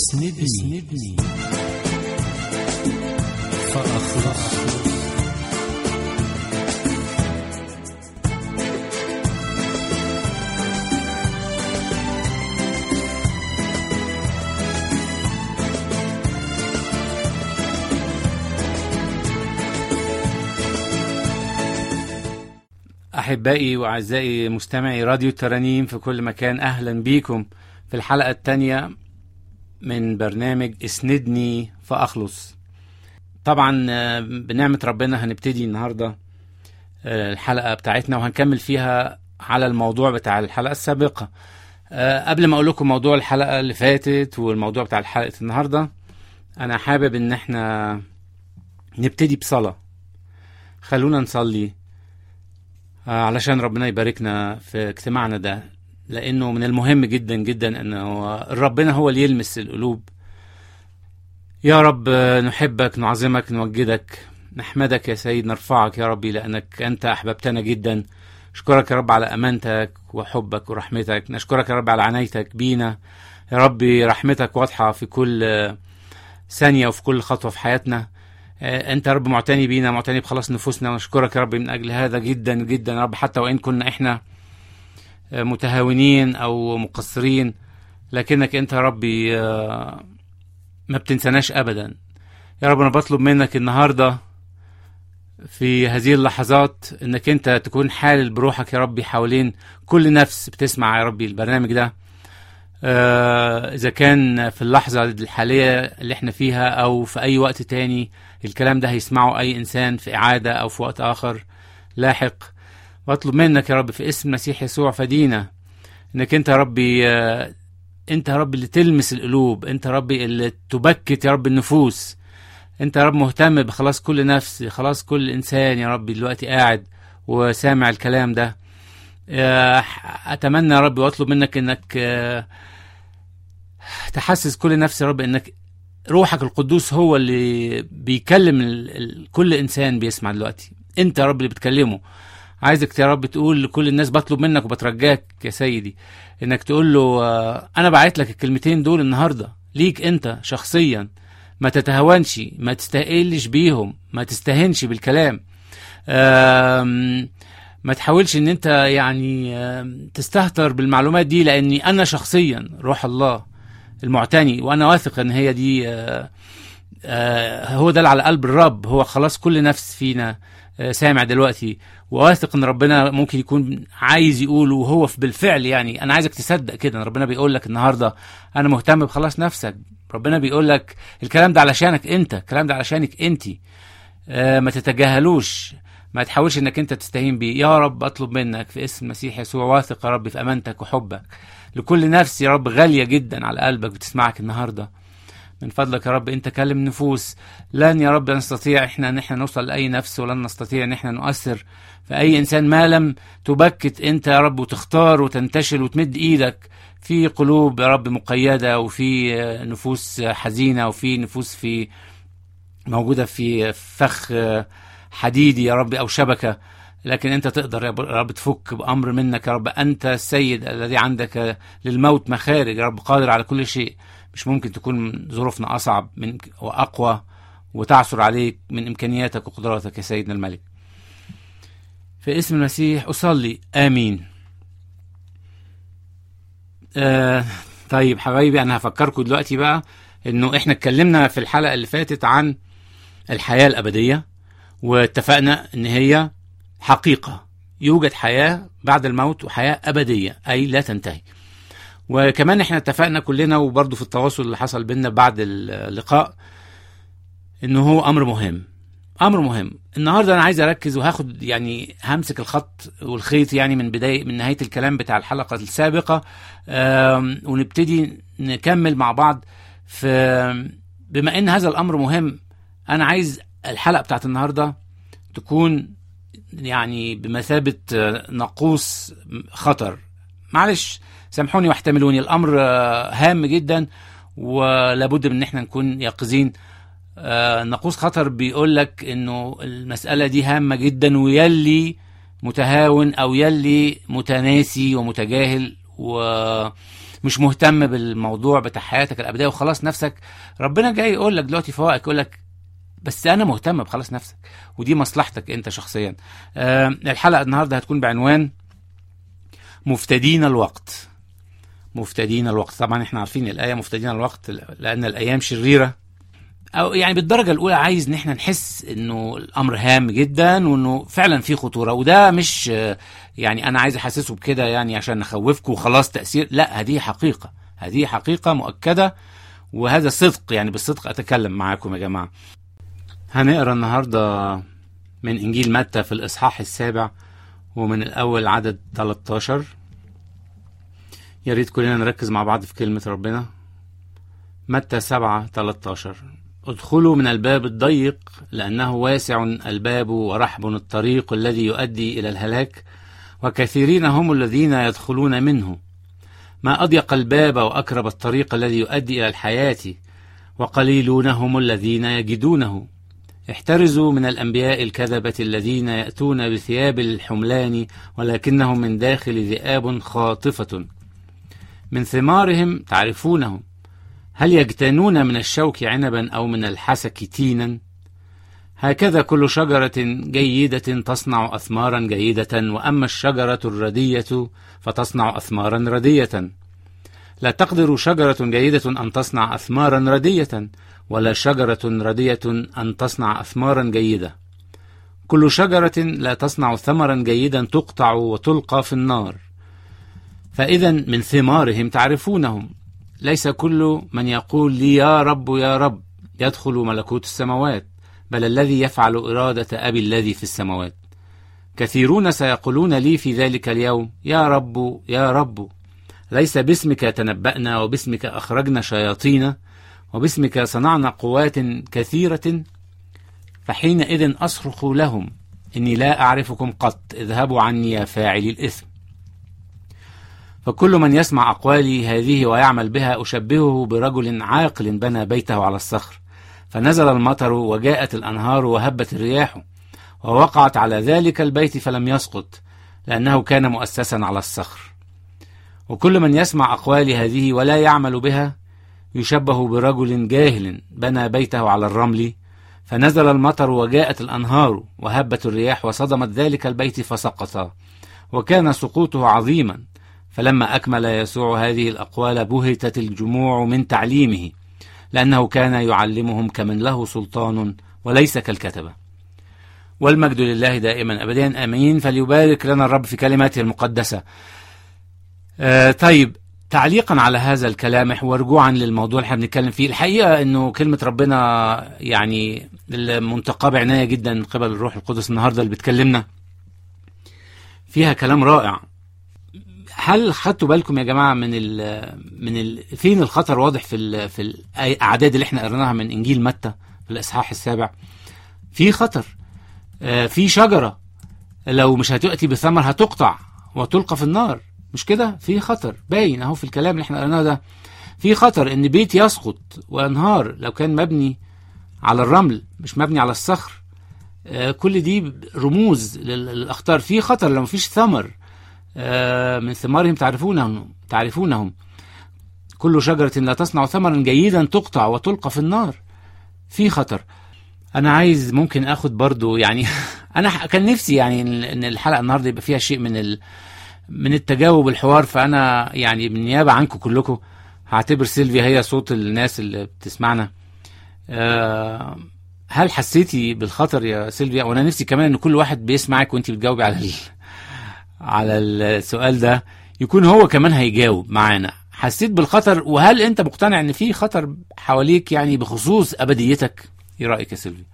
اسندني فأخلص أحبائي وأعزائي مستمعي راديو الترانيم في كل مكان أهلا بيكم في الحلقة الثانية من برنامج اسندني فأخلص طبعا آه، بنعمة ربنا هنبتدي النهاردة آه، الحلقة بتاعتنا وهنكمل فيها على الموضوع بتاع الحلقة السابقة آه، قبل ما أقول لكم موضوع الحلقة اللي فاتت والموضوع بتاع الحلقة النهاردة أنا حابب إن احنا نبتدي بصلاة خلونا نصلي آه، علشان ربنا يباركنا في اجتماعنا ده لانه من المهم جدا جدا انه ربنا هو اللي يلمس القلوب يا رب آه، نحبك نعظمك نوجدك نحمدك يا سيد نرفعك يا ربي لانك انت احببتنا جدا اشكرك يا رب على امانتك وحبك ورحمتك نشكرك يا رب على عنايتك بينا يا ربي رحمتك واضحه في كل آه، ثانيه وفي كل خطوه في حياتنا آه، انت يا رب معتني بينا معتني بخلاص نفوسنا ونشكرك يا رب من اجل هذا جدا جدا يا رب حتى وان كنا احنا آه، متهاونين او مقصرين لكنك انت يا ربي آه، ما بتنساناش ابدا يا رب انا بطلب منك النهارده في هذه اللحظات انك انت تكون حالل بروحك يا ربي حوالين كل نفس بتسمع يا ربي البرنامج ده آه، اذا كان في اللحظه الحاليه اللي احنا فيها او في اي وقت تاني الكلام ده هيسمعه اي انسان في اعاده او في وقت اخر لاحق واطلب منك يا رب في اسم المسيح يسوع فدينا انك انت يا ربي آه، انت يا رب اللي تلمس القلوب انت يا ربي اللي تبكت يا رب النفوس انت يا رب مهتم بخلاص كل نفس خلاص كل انسان يا رب دلوقتي قاعد وسامع الكلام ده آه، اتمنى يا رب واطلب منك انك آه، تحسس كل نفس يا رب انك روحك القدوس هو اللي بيكلم ال- ال- كل انسان بيسمع دلوقتي انت يا رب اللي بتكلمه عايزك يا رب تقول لكل الناس بطلب منك وبترجاك يا سيدي انك تقول له آه، انا بعت لك الكلمتين دول النهارده ليك انت شخصيا ما تتهاونش ما تستقلش بيهم ما تستهنش بالكلام آم، ما تحاولش ان انت يعني آم، تستهتر بالمعلومات دي لاني انا شخصيا روح الله المعتني وانا واثق ان هي دي آه، آه، هو ده اللي على قلب الرب هو خلاص كل نفس فينا آه، سامع دلوقتي وواثق ان ربنا ممكن يكون عايز يقول وهو في- بالفعل يعني انا عايزك تصدق كده ان ربنا بيقول لك النهارده انا مهتم بخلاص نفسك ربنا بيقول لك الكلام ده علشانك انت الكلام ده علشانك انت آه، ما تتجاهلوش ما تحاولش انك انت تستهين بيه يا رب اطلب منك في اسم المسيح يسوع واثق يا رب في امانتك وحبك لكل نفس يا رب غاليه جدا على قلبك بتسمعك النهارده من فضلك يا رب انت كلم نفوس لن يا رب نستطيع احنا ان احنا نوصل لاي نفس ولن نستطيع ان احنا نؤثر في اي انسان ما لم تبكت انت يا رب وتختار وتنتشل وتمد ايدك في قلوب يا رب مقيده وفي آه، نفوس آه، حزينه وفي نفوس في موجوده في فخ آه، حديدي يا رب او شبكه لكن انت تقدر يا رب تفك بامر منك يا رب انت السيد الذي عندك للموت مخارج يا رب قادر على كل شيء مش ممكن تكون ظروفنا اصعب من واقوى وتعثر عليك من امكانياتك وقدراتك يا سيدنا الملك في اسم المسيح اصلي امين آه طيب حبايبي انا هفكركم دلوقتي بقى انه احنا اتكلمنا في الحلقه اللي فاتت عن الحياه الابديه واتفقنا ان هي حقيقه يوجد حياه بعد الموت وحياه ابديه اي لا تنتهي وكمان احنا اتفقنا كلنا وبرضه في التواصل اللي حصل بينا بعد اللقاء انه هو امر مهم امر مهم النهارده انا عايز اركز وهاخد يعني همسك الخط والخيط يعني من بدايه من نهايه الكلام بتاع الحلقه السابقه آم، ونبتدي نكمل مع بعض في بما ان هذا الامر مهم انا عايز الحلقه بتاعت النهارده تكون يعني بمثابه آه، ناقوس خطر معلش سامحوني واحتملوني الامر آه، هام جدا ولابد من ان احنا نكون يقظين آه، ناقوس خطر بيقول لك انه المساله دي هامه جدا ويلي متهاون او يلي متناسي ومتجاهل و مش مهتم بالموضوع بتاع حياتك الابديه وخلاص نفسك ربنا جاي يقول لك دلوقتي فوقك يقول لك بس انا مهتم بخلاص نفسك ودي مصلحتك انت شخصيا آه الحلقه النهارده هتكون بعنوان مفتدين الوقت مفتدين الوقت طبعا احنا عارفين الايه مفتدين الوقت لان الايام شريره او يعني بالدرجه الاولى عايز ان احنا نحس انه الامر هام جدا وانه فعلا في خطوره وده مش آه، يعني انا عايز احسسه بكده يعني عشان نخوفكم وخلاص تاثير لا هذه حقيقه هذه حقيقه مؤكده وهذا صدق يعني بالصدق اتكلم معاكم يا جماعه هنقرا النهارده من انجيل متى في الاصحاح السابع ومن الاول عدد 13 يا ريت كلنا نركز مع بعض في كلمه ربنا متى 7 13 ادخلوا من الباب الضيق لأنه واسع الباب ورحب الطريق الذي يؤدي إلى الهلاك وكثيرين هم الذين يدخلون منه ما أضيق الباب وأكرب الطريق الذي يؤدي إلى الحياة وقليلون هم الذين يجدونه احترزوا من الأنبياء الكذبة الذين يأتون بثياب الحملان ولكنهم من داخل ذئاب خاطفة من ثمارهم تعرفونهم هل يجتنون من الشوك عنبا أو من الحسك تينا هكذا كل شجرة جيدة تصنع أثمارا جيدة وأما الشجرة الردية فتصنع أثمارا ردية لا تقدر شجرة جيدة أن تصنع أثمارا ردية ولا شجرة ردية أن تصنع أثمارا جيدة كل شجرة لا تصنع ثمرا جيدا تقطع وتلقى في النار فإذا من ثمارهم تعرفونهم ليس كل من يقول لي يا رب يا رب يدخل ملكوت السماوات بل الذي يفعل إرادة أبي الذي في السماوات كثيرون سيقولون لي في ذلك اليوم يا رب يا رب ليس باسمك تنبأنا وباسمك أخرجنا شياطين وباسمك صنعنا قوات كثيرة فحينئذ أصرخ لهم إني لا أعرفكم قط اذهبوا عني يا فاعلي الإثم فكل من يسمع أقوالي هذه ويعمل بها أشبهه برجل عاقل بنى بيته على الصخر فنزل المطر وجاءت الأنهار وهبت الرياح ووقعت على ذلك البيت فلم يسقط لأنه كان مؤسسا على الصخر وكل من يسمع أقوالي هذه ولا يعمل بها يشبه برجل جاهل بنى بيته على الرمل فنزل المطر وجاءت الأنهار وهبت الرياح وصدمت ذلك البيت فسقط وكان سقوطه عظيما فلما أكمل يسوع هذه الأقوال بهتت الجموع من تعليمه لأنه كان يعلمهم كمن له سلطان وليس كالكتبة والمجد لله دائما أبدا آمين فليبارك لنا الرب في كلماته المقدسة آه طيب تعليقا على هذا الكلام ورجوعا للموضوع اللي احنا بنتكلم فيه الحقيقه انه كلمه ربنا يعني المنتقاه بعنايه جدا من قبل الروح القدس النهارده اللي بتكلمنا فيها كلام رائع هل خدتوا بالكم يا جماعه من ال من ال فين الخطر واضح في ال في الاعداد اللي احنا قريناها من انجيل متى في الاصحاح السابع في خطر آه في شجره لو مش هتؤتي بثمر هتقطع وتلقى في النار مش كده في خطر باين اهو في الكلام اللي احنا قريناه ده في خطر ان بيت يسقط وانهار لو كان مبني على الرمل مش مبني على الصخر آه كل دي رموز للاخطار في خطر لو مفيش ثمر آه من ثمارهم تعرفونهم تعرفونهم كل شجرة لا تصنع ثمرا جيدا تقطع وتلقى في النار في خطر انا عايز ممكن اخد برضو يعني انا كان نفسي يعني ان الحلقه النهارده يبقى فيها شيء من ال من التجاوب الحوار فانا يعني بالنيابه عنكم كلكم هعتبر سيلفيا هي صوت الناس اللي بتسمعنا أه هل حسيتي بالخطر يا سيلفيا وانا نفسي كمان ان كل واحد بيسمعك وانت بتجاوبي على ال... على السؤال ده يكون هو كمان هيجاوب معانا حسيت بالخطر وهل انت مقتنع ان في خطر حواليك يعني بخصوص ابديتك ايه رايك يا سيلفيا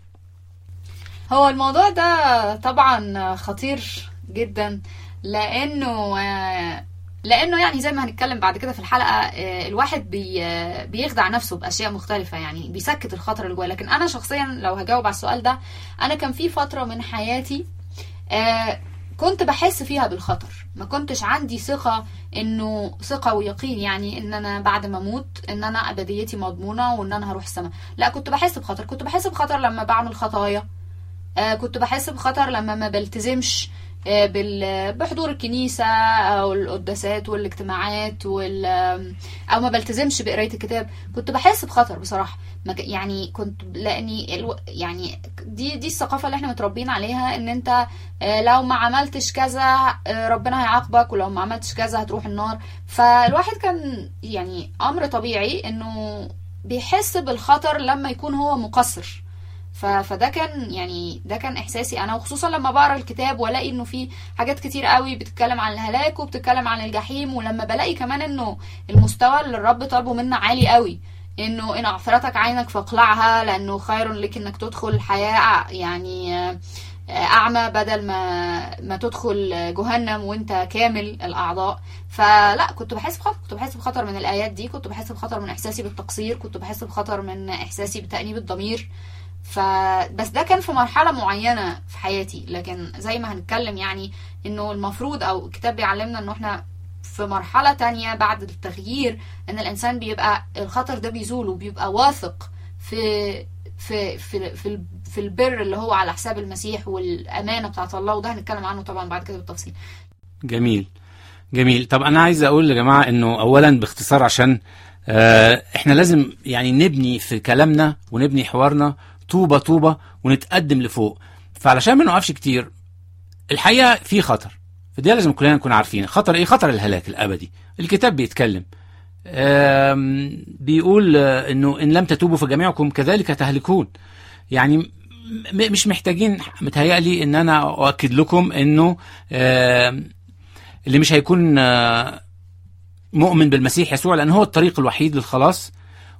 هو الموضوع ده طبعا خطير جدا لانه لانه يعني زي ما هنتكلم بعد كده في الحلقه الواحد بي بيخدع نفسه باشياء مختلفه يعني بيسكت الخطر اللي جواه لكن انا شخصيا لو هجاوب على السؤال ده انا كان في فتره من حياتي كنت بحس فيها بالخطر ما كنتش عندي ثقة انه ثقة ويقين يعني ان انا بعد ما اموت ان انا ابديتي مضمونة وان انا هروح السماء لا كنت بحس بخطر كنت بحس بخطر لما بعمل خطايا آه كنت بحس بخطر لما ما بلتزمش آه، بال- بحضور الكنيسة أو القداسات والاجتماعات وال أو ما بلتزمش بقراية الكتاب كنت بحس بخطر بصراحة ما ك- يعني كنت لأني الو... يعني دي دي الثقافة اللي احنا متربيين عليها إن أنت آه، لو ما عملتش كذا آه، ربنا هيعاقبك ولو ما عملتش كذا هتروح النار فالواحد كان يعني أمر طبيعي إنه بيحس بالخطر لما يكون هو مقصر ف... فده كان يعني ده كان احساسي انا وخصوصا لما بقرا الكتاب والاقي انه في حاجات كتير قوي بتتكلم عن الهلاك وبتتكلم عن الجحيم ولما بلاقي كمان انه المستوى اللي الرب طالبه منا عالي قوي انه ان اعثرتك عينك فاقلعها لانه خير لك انك تدخل حياه يعني آه، اعمى بدل ما ما تدخل جهنم وانت كامل الاعضاء فلا كنت بحس بخطر كنت بحس بخطر من الايات دي كنت بحس بخطر من احساسي بالتقصير كنت بحس بخطر من احساسي بتانيب الضمير ف بس ده كان في مرحلة معينة في حياتي لكن زي ما هنتكلم يعني انه المفروض او الكتاب بيعلمنا انه احنا في مرحلة تانية بعد التغيير ان الانسان بيبقى الخطر ده بيزول وبيبقى واثق في في في في, ال- في البر اللي هو على حساب المسيح والامانه بتاعت الله وده هنتكلم عنه طبعا بعد كده بالتفصيل جميل جميل طب انا عايز اقول يا جماعه انه اولا باختصار عشان آه احنا لازم يعني نبني في كلامنا ونبني حوارنا طوبه طوبه ونتقدم لفوق فعلشان ما نقفش كتير الحقيقه في خطر فدي لازم كلنا نكون عارفين خطر ايه خطر الهلاك الابدي الكتاب بيتكلم آم، بيقول آه، انه ان لم تتوبوا فجميعكم كذلك تهلكون يعني م- مش محتاجين متهيألي ان انا اؤكد لكم انه آم، اللي مش هيكون آه، مؤمن بالمسيح يسوع لان هو الطريق الوحيد للخلاص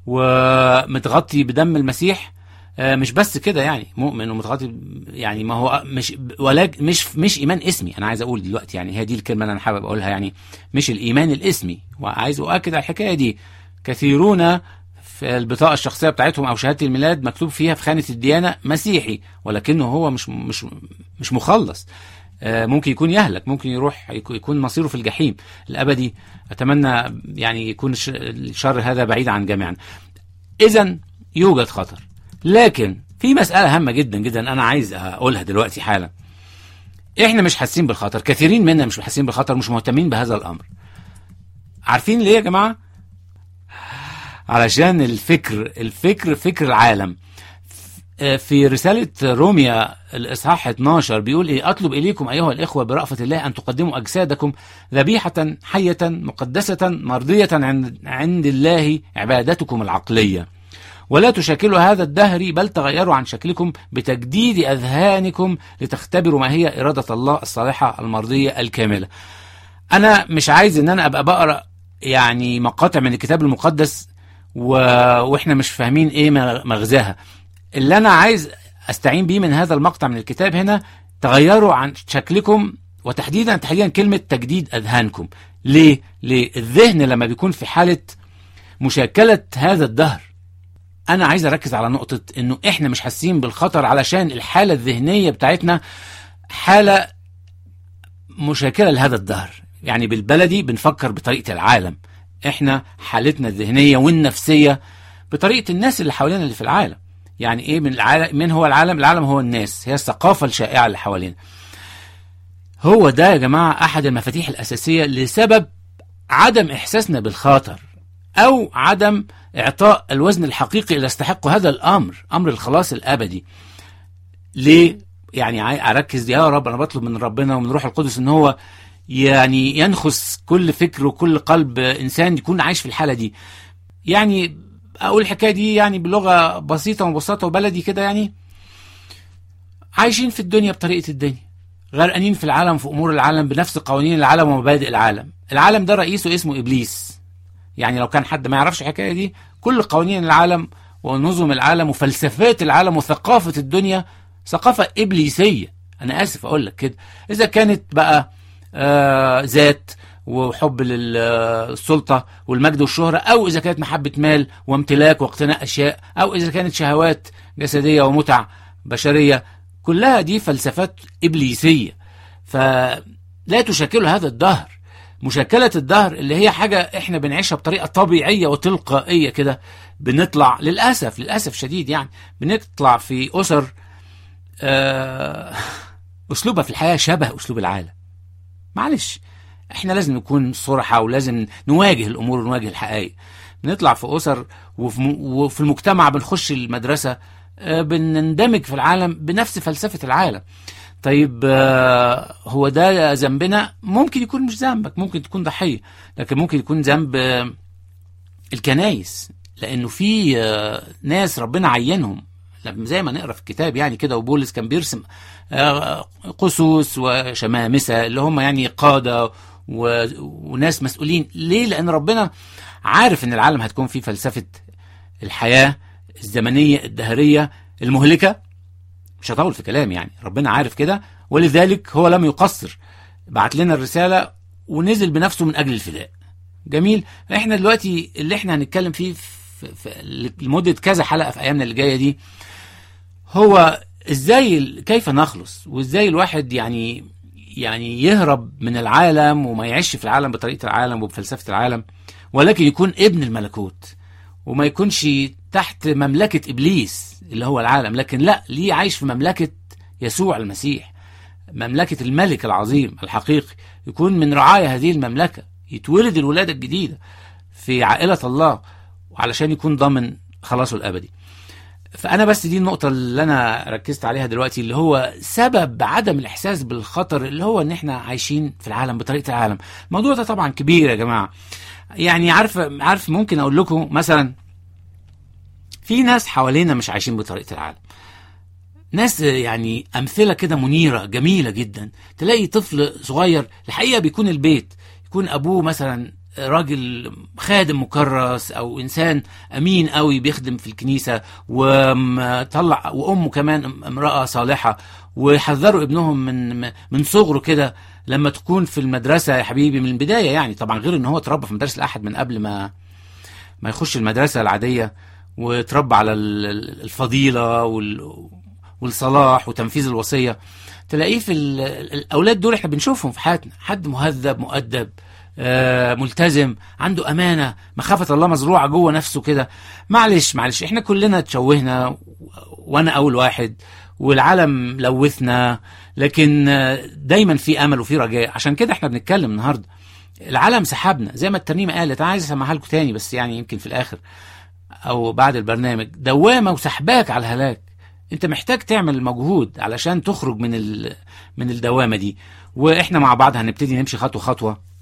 ومتغطي بدم المسيح آه، مش بس كده يعني مؤمن ومتغطي يعني ما هو مش ولا مش مش ايمان اسمي انا عايز اقول دلوقتي يعني هي دي الكلمه اللي انا حابب اقولها يعني مش الايمان الاسمي وعايز اؤكد على الحكايه دي كثيرون في البطاقه الشخصيه بتاعتهم او شهاده الميلاد مكتوب فيها في خانه الديانه مسيحي ولكنه هو مش مش مش مخلص آه، ممكن يكون يهلك ممكن يروح يك- يكون مصيره في الجحيم الابدي اتمنى يعني يكون الش- الشر هذا بعيد عن جميعنا اذا يوجد خطر لكن في مساله هامه جدا جدا انا عايز اقولها دلوقتي حالا احنا مش حاسين بالخطر كثيرين منا مش حاسين بالخطر مش مهتمين بهذا الامر عارفين ليه يا جماعه علشان الفكر الفكر فكر العالم في رسالة روميا الإصحاح 12 بيقول إيه أطلب إليكم أيها الإخوة برأفة الله أن تقدموا أجسادكم ذبيحة حية مقدسة مرضية عند, عند الله عبادتكم العقلية ولا تشاكلوا هذا الدهر بل تغيروا عن شكلكم بتجديد أذهانكم لتختبروا ما هي إرادة الله الصالحة المرضية الكاملة أنا مش عايز إن أنا أبقى بقرأ يعني مقاطع من الكتاب المقدس و... وإحنا مش فاهمين إيه مغزاها اللي انا عايز استعين بيه من هذا المقطع من الكتاب هنا تغيروا عن شكلكم وتحديدا تحديدا كلمه تجديد اذهانكم ليه ليه الذهن لما بيكون في حاله مشاكله هذا الدهر انا عايز اركز على نقطه انه احنا مش حاسين بالخطر علشان الحاله الذهنيه بتاعتنا حاله مشاكله لهذا الدهر يعني بالبلدي بنفكر بطريقه العالم احنا حالتنا الذهنيه والنفسيه بطريقه الناس اللي حوالينا اللي في العالم يعني ايه من العالم من هو العالم العالم هو الناس هي الثقافه الشائعه اللي حوالينا هو ده يا جماعه احد المفاتيح الاساسيه لسبب عدم احساسنا بالخطر او عدم اعطاء الوزن الحقيقي اللي يستحق هذا الامر امر الخلاص الابدي ليه يعني اركز يا رب انا بطلب من ربنا ومن روح القدس ان هو يعني ينخس كل فكر وكل قلب انسان يكون عايش في الحاله دي يعني اقول الحكايه دي يعني بلغه بسيطه وبساطه وبلدي كده يعني عايشين في الدنيا بطريقه الدنيا غرقانين في العالم في امور العالم بنفس قوانين العالم ومبادئ العالم العالم ده رئيسه اسمه ابليس يعني لو كان حد ما يعرفش الحكايه دي كل قوانين العالم ونظم العالم وفلسفات العالم وثقافه الدنيا ثقافه ابليسيه انا اسف اقول لك كده اذا كانت بقى آه ذات وحب للسلطة والمجد والشهرة أو إذا كانت محبة مال وامتلاك واقتناء أشياء أو إذا كانت شهوات جسدية ومتع بشرية كلها دي فلسفات إبليسية فلا تشكل هذا الدهر مشاكلة الدهر اللي هي حاجة احنا بنعيشها بطريقة طبيعية وتلقائية كده بنطلع للأسف للأسف شديد يعني بنطلع في أسر آه اسلوبها في الحياه شبه اسلوب العالم معلش احنا لازم نكون صرحة ولازم نواجه الامور ونواجه الحقائق بنطلع في اسر وفي, م... وفي المجتمع بنخش المدرسه آه، بنندمج في العالم بنفس فلسفه العالم طيب آه، هو ده ذنبنا ممكن يكون مش ذنبك ممكن تكون ضحيه لكن ممكن يكون ذنب آه، الكنايس لانه في آه، ناس ربنا عينهم لما زي ما نقرا في الكتاب يعني كده وبولس كان بيرسم آه، قسوس وشمامسه اللي هم يعني قاده و... وناس مسؤولين ليه لان ربنا عارف ان العالم هتكون فيه فلسفه الحياه الزمنيه الدهريه المهلكه مش هطول في كلام يعني ربنا عارف كده ولذلك هو لم يقصر بعت لنا الرساله ونزل بنفسه من اجل الفداء جميل احنا دلوقتي اللي احنا هنتكلم فيه في, في لمده كذا حلقه في ايامنا اللي جايه دي هو ازاي ال- كيف نخلص وازاي الواحد يعني يعني يهرب من العالم وما يعيش في العالم بطريقه العالم وبفلسفه العالم ولكن يكون ابن الملكوت وما يكونش تحت مملكه ابليس اللي هو العالم لكن لا ليه عايش في مملكه يسوع المسيح مملكه الملك العظيم الحقيقي يكون من رعايا هذه المملكه يتولد الولاده الجديده في عائله الله علشان يكون ضامن خلاصه الابدي فانا بس دي النقطه اللي انا ركزت عليها دلوقتي اللي هو سبب عدم الاحساس بالخطر اللي هو ان احنا عايشين في العالم بطريقه العالم الموضوع ده طبعا كبير يا جماعه يعني عارف عارف ممكن اقول لكم مثلا في ناس حوالينا مش عايشين بطريقه العالم ناس يعني امثله كده منيره جميله جدا تلاقي طفل صغير الحقيقه بيكون البيت يكون ابوه مثلا راجل خادم مكرس او انسان امين قوي بيخدم في الكنيسه وطلع وامه كمان امراه صالحه ويحذروا ابنهم من من صغره كده لما تكون في المدرسه يا حبيبي من البدايه يعني طبعا غير ان هو اتربى في مدارس الاحد من قبل ما ما يخش المدرسه العاديه وتربى على ال- ال- الفضيله وال والصلاح وتنفيذ الوصيه تلاقيه في ال- الاولاد دول احنا بنشوفهم في حياتنا حد مهذب مؤدب آه، ملتزم عنده امانه مخافه الله مزروعه جوه نفسه كده معلش معلش احنا كلنا اتشوهنا و- وانا اول واحد والعالم لوثنا لكن آه، دايما في امل وفي رجاء عشان كده احنا بنتكلم النهارده العالم سحبنا زي ما الترنيمه قالت انا عايز اسمعها لكم تاني بس يعني يمكن في الاخر او بعد البرنامج دوامه وسحباك على الهلاك انت محتاج تعمل مجهود علشان تخرج من ال... من الدوامه دي واحنا مع بعض هنبتدي نمشي خطوه خطوه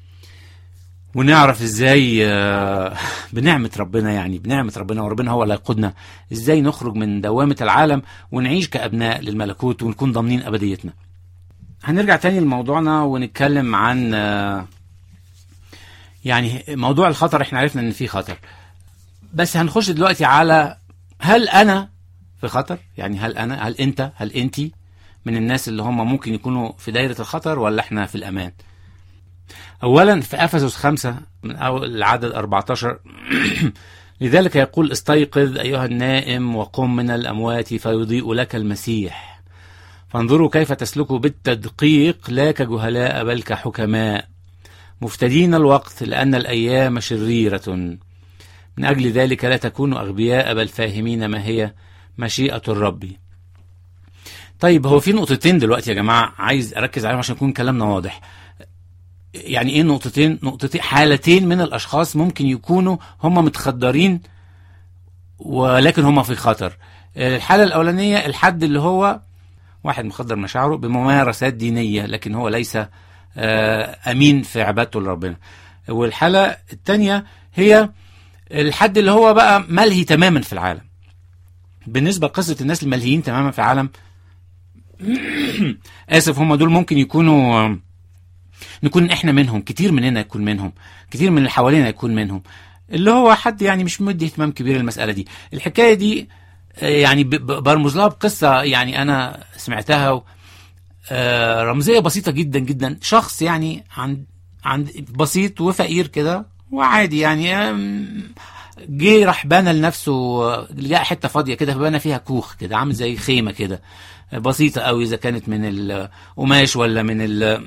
ونعرف ازاي آه، بنعمه ربنا يعني بنعمه ربنا وربنا هو اللي هيقودنا ازاي نخرج من دوامه العالم ونعيش كابناء للملكوت ونكون ضامنين ابديتنا هنرجع تاني لموضوعنا ونتكلم عن آه، يعني موضوع الخطر احنا عرفنا ان في خطر بس هنخش دلوقتي على هل انا في خطر يعني هل انا هل انت هل انتي من الناس اللي هم ممكن يكونوا في دايره الخطر ولا احنا في الامان اولا في افسس خمسة من اول العدد 14 لذلك يقول استيقظ ايها النائم وقم من الاموات فيضيء لك المسيح فانظروا كيف تسلكوا بالتدقيق لا كجهلاء بل كحكماء مفتدين الوقت لان الايام شريره من أجل ذلك لا تكونوا أغبياء بل فاهمين ما هي مشيئة الرب طيب هو في نقطتين دلوقتي يا جماعة عايز أركز عليهم عشان يكون كلامنا واضح يعني إيه نقطتين نقطتين حالتين من الأشخاص ممكن يكونوا هم متخدرين ولكن هم في خطر الحالة الأولانية الحد اللي هو واحد مخدر مشاعره بممارسات دينية لكن هو ليس آه، أمين في عبادته لربنا والحالة الثانية هي الحد اللي هو بقى ملهي تماما في العالم بالنسبه لقصه الناس الملهيين تماما في العالم اسف هم دول ممكن يكونوا نكون احنا منهم كتير مننا يكون منهم كتير من اللي حوالينا يكون منهم اللي هو حد يعني مش مدي اهتمام كبير للمساله دي الحكايه دي آه، يعني ب- ب- برمز لها بقصه يعني انا سمعتها و- آه، رمزيه بسيطه جدا جدا شخص يعني عند عند بسيط وفقير كده وعادي يعني آم، جه راح بنى لنفسه لقى حته فاضيه كده فبنى فيها كوخ كده عامل زي خيمه كده بسيطه قوي اذا كانت من القماش ولا من ال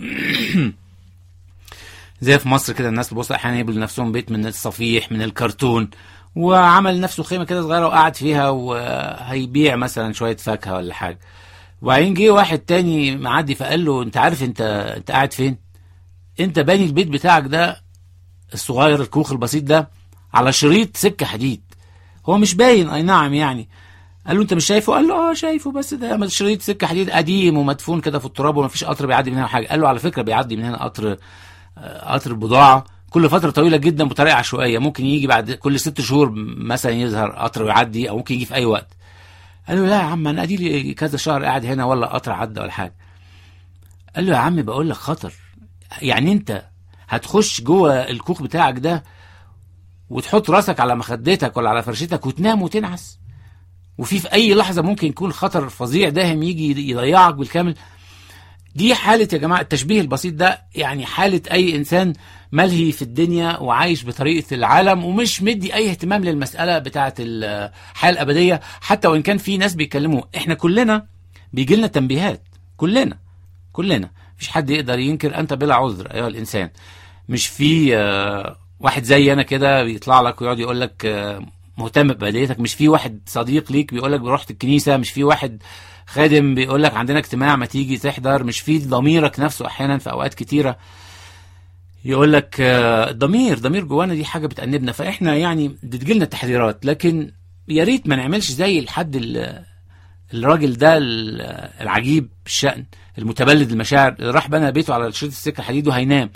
زي في مصر كده الناس بتبص احيانا يبنوا لنفسهم بيت من الصفيح من الكرتون وعمل نفسه خيمه كده صغيره وقعد فيها وهيبيع مثلا شويه فاكهه ولا حاجه وبعدين جه واحد تاني معدي فقال له انت عارف انت انت قاعد فين انت باني البيت بتاعك ده الصغير الكوخ البسيط ده على شريط سكه حديد هو مش باين اي نعم يعني قال له انت مش شايفه قال له اه شايفه بس ده شريط سكه حديد قديم ومدفون كده في التراب ومفيش قطر بيعدي من هنا حاجه قال له على فكره بيعدي من هنا قطر آه، قطر بضاعه كل فتره طويله جدا بطريقه عشوائيه ممكن يجي بعد كل ست شهور مثلا يظهر قطر ويعدي او ممكن يجي في اي وقت قال له لا يا عم انا ادي لي كذا شهر قاعد هنا ولا قطر عدى ولا حاجه قال له يا عم بقول لك خطر يعني انت هتخش جوه الكوخ بتاعك ده وتحط راسك على مخدتك ولا على فرشتك وتنام وتنعس وفي في اي لحظه ممكن يكون خطر فظيع داهم يجي يضيعك بالكامل دي حالة يا جماعة التشبيه البسيط ده يعني حالة أي إنسان ملهي في الدنيا وعايش بطريقة العالم ومش مدي أي اهتمام للمسألة بتاعة الحياة الأبدية حتى وإن كان في ناس بيتكلموا إحنا كلنا بيجي لنا تنبيهات كلنا كلنا مفيش حد يقدر ينكر أنت بلا عذر أيها الإنسان مش في آه، واحد زي أنا كده بيطلع لك ويقعد يقول لك آه، مهتم ببدايتك مش في واحد صديق ليك بيقول لك رحت الكنيسة مش في واحد خادم بيقول لك عندنا اجتماع ما تيجي تحضر مش في ضميرك نفسه احيانا في اوقات كتيره يقول لك آه، الضمير ضمير جوانا دي حاجه بتأنبنا فاحنا يعني بتجيلنا التحذيرات لكن يا ريت ما نعملش زي الحد ال- الراجل ده ال- العجيب الشأن المتبلد المشاعر اللي راح بنى بيته على شريط السكه الحديد وهينام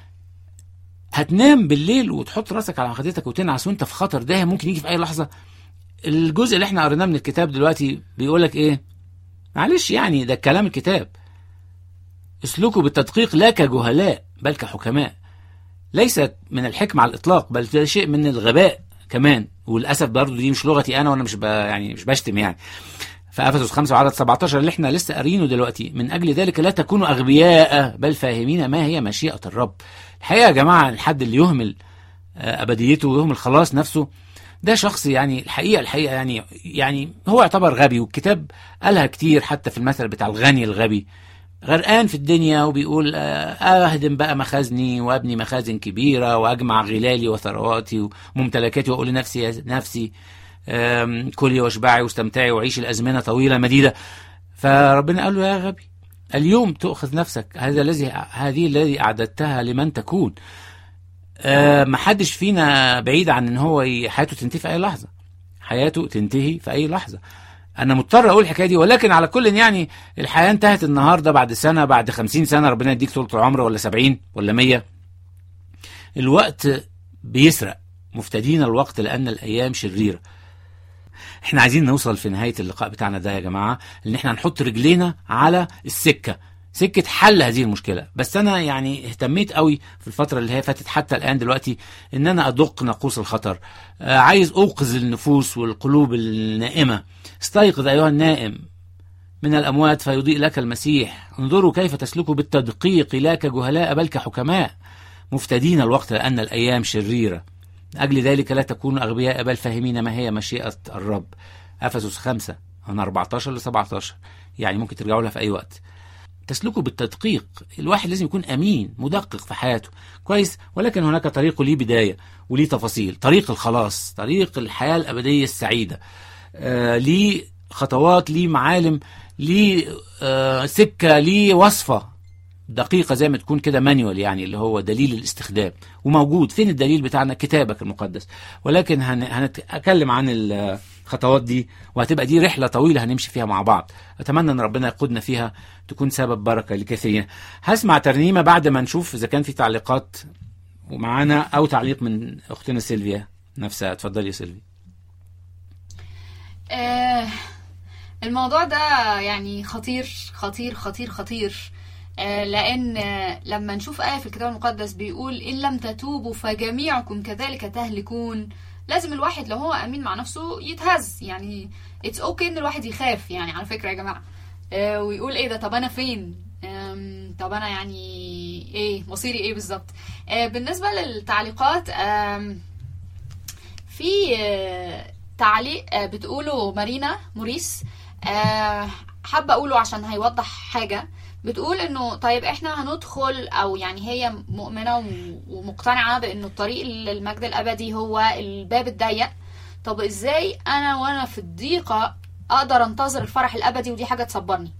هتنام بالليل وتحط راسك على مخدتك وتنعس وانت في خطر ده ممكن يجي في اي لحظه الجزء اللي احنا قريناه من الكتاب دلوقتي بيقول لك ايه معلش يعني ده كلام الكتاب اسلكوا بالتدقيق لا كجهلاء بل كحكماء ليست من الحكمة على الإطلاق بل ده شيء من الغباء كمان وللأسف برضو دي مش لغتي أنا وأنا مش ب... يعني مش بشتم يعني فأفسس 5 وعدد 17 اللي احنا لسه قارينه دلوقتي من أجل ذلك لا تكونوا أغبياء بل فاهمين ما هي مشيئة الرب الحقيقة يا جماعة الحد اللي يهمل آه، أبديته ويهمل خلاص نفسه ده شخص يعني الحقيقة الحقيقة يعني يعني هو يعتبر غبي والكتاب قالها كتير حتى في المثل بتاع الغني الغبي غرقان في الدنيا وبيقول آه، اهدم بقى مخازني وابني مخازن كبيره واجمع غلالي وثرواتي وممتلكاتي واقول لنفسي يا نفسي آم، كلي واشبعي واستمتعي وعيشي الازمنه طويله مديده فربنا قال له يا غبي اليوم تؤخذ نفسك هذا الذي هذه الذي اعددتها لمن تكون آه، محدش فينا بعيد عن ان هو ي- حياته تنتهي في اي لحظه حياته تنتهي في اي لحظه انا مضطر اقول الحكايه دي ولكن على كل يعني الحياه انتهت النهارده بعد سنه بعد خمسين سنه ربنا يديك طول العمر ولا سبعين ولا مية الوقت بيسرق مفتدين الوقت لان الايام شريره احنا عايزين نوصل في نهايه اللقاء بتاعنا ده يا جماعه ان احنا نحط رجلينا على السكه سكه حل هذه المشكله بس انا يعني اهتميت قوي في الفتره اللي هي فاتت حتى الان دلوقتي ان انا ادق ناقوس الخطر آه عايز اوقظ النفوس والقلوب النائمه استيقظ ايها النائم من الاموات فيضيء لك المسيح انظروا كيف تسلكوا بالتدقيق لا كجهلاء بل كحكماء مفتدين الوقت لان الايام شريره من أجل ذلك لا تكونوا أغبياء بل فاهمين ما هي مشيئة الرب أفسس خمسة من 14 ل 17 يعني ممكن ترجعوا لها في أي وقت تسلكوا بالتدقيق الواحد لازم يكون أمين مدقق في حياته كويس ولكن هناك طريق ليه بداية وليه تفاصيل طريق الخلاص طريق الحياة الأبدية السعيدة آه ليه خطوات ليه معالم ليه آه سكة ليه وصفة دقيقة زي ما تكون كده مانيوال يعني اللي هو دليل الاستخدام وموجود فين الدليل بتاعنا كتابك المقدس ولكن هن... هنتكلم عن الخطوات دي وهتبقى دي رحلة طويلة هنمشي فيها مع بعض أتمنى أن ربنا يقودنا فيها تكون سبب بركة لكثيرين هسمع ترنيمة بعد ما نشوف إذا كان في تعليقات ومعانا أو تعليق من أختنا سيلفيا نفسها اتفضلي يا سيلفيا آه، الموضوع ده يعني خطير خطير خطير خطير آه، لأن آه، لما نشوف آية في الكتاب المقدس بيقول إن لم تتوبوا فجميعكم كذلك تهلكون لازم الواحد لو هو أمين مع نفسه يتهز يعني اتس اوكي إن الواحد يخاف يعني على فكرة يا جماعة آه، ويقول إيه ده طب أنا فين آم، طب أنا يعني إيه مصيري إيه بالظبط آه، بالنسبة للتعليقات آم، في آه، تعليق آه، بتقوله مارينا موريس آه، حابة أقوله عشان هيوضح حاجة بتقول انه طيب احنا هندخل او يعني هي مؤمنة و- ومقتنعة بانه الطريق للمجد الابدي هو الباب الضيق طب ازاي انا وانا في الضيقة اقدر انتظر الفرح الابدي ودي حاجة تصبرني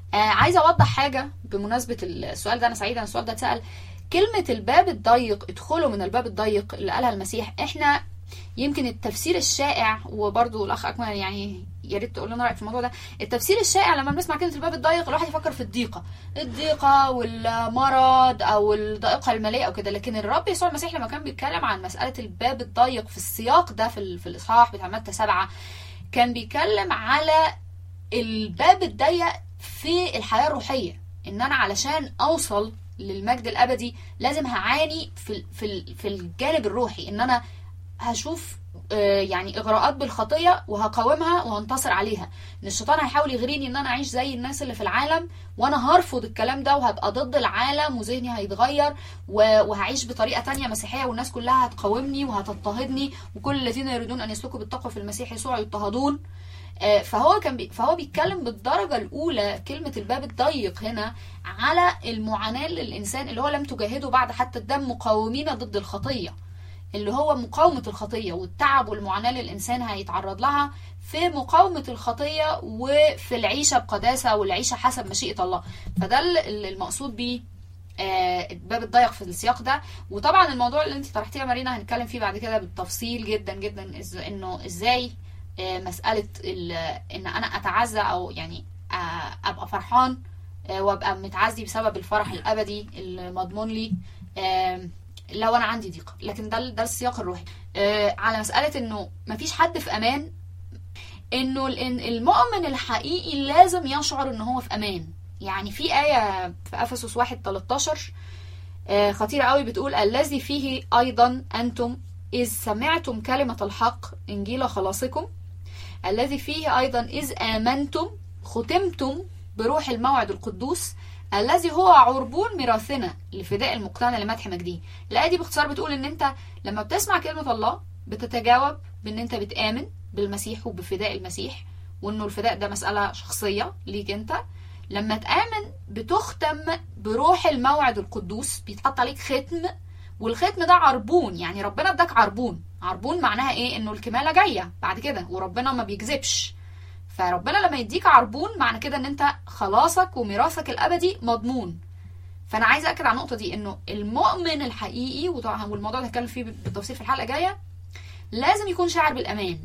آه عايزه اوضح حاجه بمناسبه السؤال ده انا سعيده ان السؤال ده اتسال كلمه الباب الضيق ادخلوا من الباب الضيق اللي قالها المسيح احنا يمكن التفسير الشائع وبرضو الاخ اكمل يعني يا ريت تقول لنا رايك في الموضوع ده التفسير الشائع لما بنسمع كلمه الباب الضيق الواحد يفكر في الضيقه الضيقه والمرض او الضائقه الماليه او كده لكن الرب يسوع المسيح لما كان بيتكلم عن مساله الباب الضيق في السياق ده في, ال- في الاصحاح بتاع متى سبعه كان بيتكلم على الباب الضيق في الحياه الروحيه ان انا علشان اوصل للمجد الابدي لازم هعاني في ال- في ال- في الجانب الروحي ان انا هشوف آه، يعني اغراءات بالخطيه وهقاومها وهنتصر عليها ان الشيطان هيحاول يغريني ان انا اعيش زي الناس اللي في العالم وانا هرفض الكلام ده وهبقى ضد العالم وذهني هيتغير و- وهعيش بطريقه تانية مسيحيه والناس كلها هتقاومني وهتضطهدني وكل الذين يريدون ان يسلكوا بالتقوى في المسيح يسوع يضطهدون آه، فهو كان بي فهو بيتكلم بالدرجه الاولى كلمه الباب الضيق هنا على المعاناه للانسان اللي هو لم تجاهده بعد حتى الدم مقاومين ضد الخطيه اللي هو مقاومة الخطية والتعب والمعاناة اللي الإنسان هيتعرض لها في مقاومة الخطية وفي العيشة بقداسة والعيشة حسب مشيئة الله فده ال- ال- المقصود بيه آه، الباب الضيق في السياق ده وطبعا الموضوع اللي انت طرحتيه يا مارينا هنتكلم فيه بعد كده بالتفصيل جدا جدا إز انه ازاي آه، مسألة ال- ان انا اتعزى او يعني آه، ابقى فرحان آه، وابقى متعزي بسبب الفرح الابدي المضمون لي آم، لو انا عندي ضيق لكن ده ده السياق الروحي آه، على مساله انه مفيش حد في امان انه ال- إن المؤمن الحقيقي لازم يشعر ان هو في امان يعني في ايه في افسس 1 13 آه، خطيره قوي بتقول الذي فيه ايضا انتم اذ سمعتم كلمه الحق انجيل خلاصكم الذي فيه ايضا اذ امنتم ختمتم بروح الموعد القدوس الذي هو عربون ميراثنا لفداء المقتنع لمدح مجده الايه دي باختصار بتقول ان انت لما بتسمع كلمه الله بتتجاوب بان انت بتامن بالمسيح وبفداء المسيح وانه الفداء ده مساله شخصيه ليك انت لما تامن بتختم بروح الموعد القدوس بيتحط عليك ختم والختم ده عربون يعني ربنا اداك عربون عربون معناها ايه انه الكماله جايه بعد كده وربنا ما بيكذبش فربنا لما يديك عربون معنى كده ان انت خلاصك وميراثك الابدي مضمون فانا عايزه اكد على النقطه دي انه المؤمن الحقيقي وطبعا والموضوع ده هتكلم فيه بالتفصيل في الحلقه الجايه لازم يكون شاعر بالامان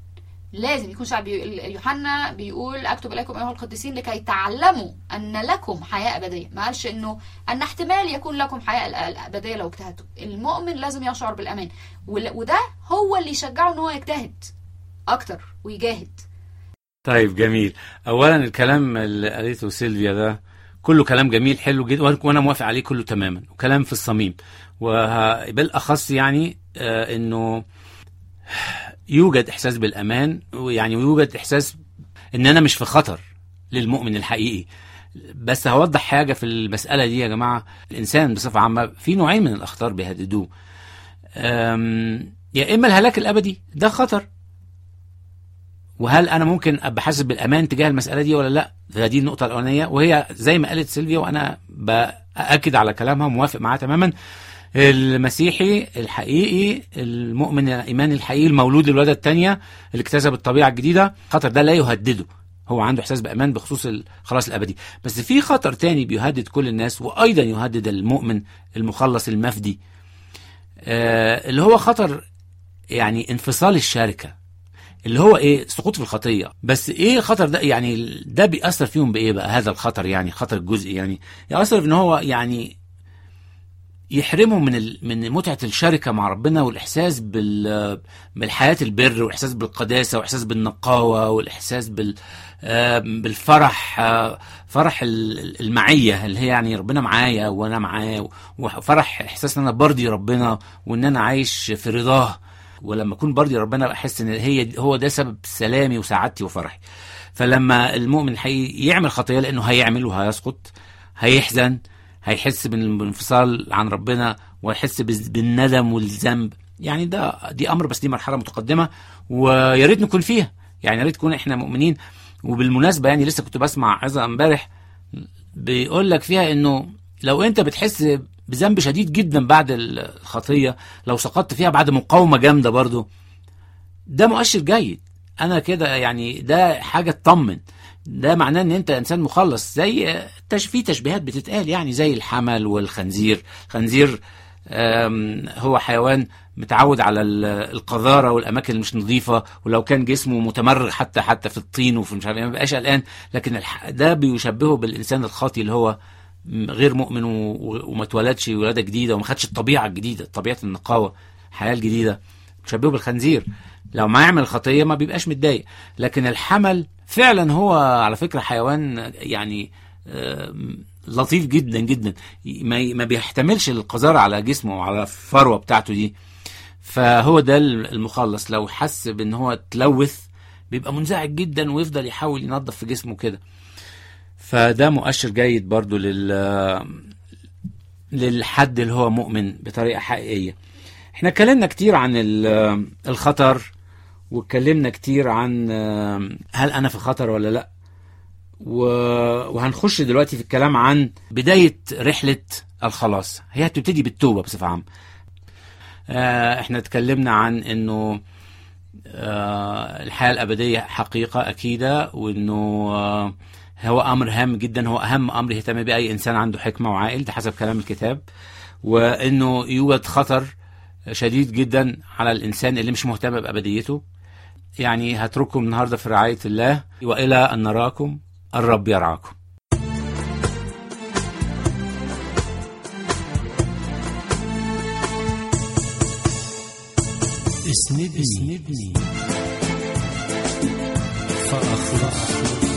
لازم يكون شاعر بي... يوحنا بيقول اكتب اليكم ايها القديسين لكي تعلموا ان لكم حياه ابديه ما قالش انه ان احتمال يكون لكم حياه الأ- الابديه لو اجتهدتم المؤمن لازم يشعر بالامان وال- وده هو اللي يشجعه ان هو يجتهد اكتر ويجاهد طيب جميل اولا الكلام اللي قالته سيلفيا ده كله كلام جميل حلو جدا وأنا- وانا موافق عليه كله تماما وكلام في الصميم وبالاخص يعني آه انه يوجد احساس بالامان ويعني ويوجد احساس ان انا مش في خطر للمؤمن الحقيقي بس هوضح حاجه في المساله دي يا جماعه الانسان بصفه عامه في نوعين من الاخطار بيهددوه أم، يا اما الهلاك الابدي ده خطر وهل انا ممكن ابقى حاسس بالامان تجاه المساله دي ولا لا فدي النقطه الاولانيه وهي زي ما قالت سيلفيا وانا باكد على كلامها وموافق معاها تماما المسيحي الحقيقي المؤمن الايمان الحقيقي المولود الولاده الثانيه اللي اكتسب الطبيعه الجديده الخطر ده لا يهدده هو عنده احساس بامان بخصوص الخلاص الابدي بس في خطر تاني بيهدد كل الناس وايضا يهدد المؤمن المخلص المفدي آه اللي هو خطر يعني انفصال الشركه اللي هو ايه سقوط في الخطيه بس ايه الخطر ده يعني ده بيأثر فيهم بايه بقى هذا الخطر يعني خطر الجزء يعني يأثر في ان هو يعني يحرمهم من ال... من متعه الشركه مع ربنا والاحساس بال بالحياه البر والاحساس بالقداسه والاحساس بالنقاوه والاحساس بال آه، بالفرح آه، فرح ال- المعيه اللي هي يعني ربنا معايا وانا معاه وفرح احساس ان انا برضي ربنا وان انا عايش في رضاه ولما اكون برضي ربنا احس ان هي هو ده سبب سلامي وسعادتي وفرحي فلما المؤمن الحقيقي يعمل خطيه لانه هيعمل وهيسقط هيحزن هيحس بالانفصال عن ربنا ويحس بز- بالندم والذنب يعني ده دي امر بس دي مرحله متقدمه ويا ريت نكون فيها يعني يا ريت نكون احنا مؤمنين وبالمناسبه يعني لسه كنت بسمع عظه امبارح بيقول لك فيها انه لو انت بتحس بذنب شديد جدا بعد الخطيه لو سقطت فيها بعد مقاومه جامده برضو ده مؤشر جيد انا كده يعني ده حاجه تطمن ده معناه ان انت انسان مخلص زي تش في تشبيهات بتتقال يعني زي الحمل والخنزير خنزير آم، هو حيوان متعود على ال- القذاره والاماكن اللي مش نظيفه ولو كان جسمه متمرغ حتى حتى في الطين وفي مش عارف إيه، ما بيبقاش قلقان لكن الح- ده بيشبهه بالانسان الخاطي اللي هو م- غير مؤمن و- و- وما اتولدش ولاده جديده وما خدش الطبيعه الجديده طبيعه النقاوه الحياه الجديده بتشبهه بالخنزير لو ما يعمل خطيه ما بيبقاش متضايق لكن الحمل فعلا هو على فكره حيوان يعني آم، لطيف جدا جدا ما ما بيحتملش القذاره على جسمه وعلى الفروه بتاعته دي فهو ده المخلص لو حس بان هو اتلوث بيبقى منزعج جدا ويفضل يحاول ينظف في جسمه كده فده مؤشر جيد برضو لل للحد اللي هو مؤمن بطريقه حقيقيه احنا اتكلمنا كتير عن ال- الخطر واتكلمنا كتير عن هل انا في خطر ولا لا و- وهنخش دلوقتي في الكلام عن بداية رحلة الخلاص هي هتبتدي بالتوبة بصفة عامة آه، احنا اتكلمنا عن انه آه، الحياة الأبدية حقيقة أكيدة وانه آه، هو أمر هام جدا هو أهم أمر يهتم بيه أي إنسان عنده حكمة وعاقل ده حسب كلام الكتاب وانه يوجد خطر شديد جدا على الإنسان اللي مش مهتم بأبديته يعني هترككم النهارده في رعاية الله وإلى أن نراكم الرب يرعاكم اسندني فأخلص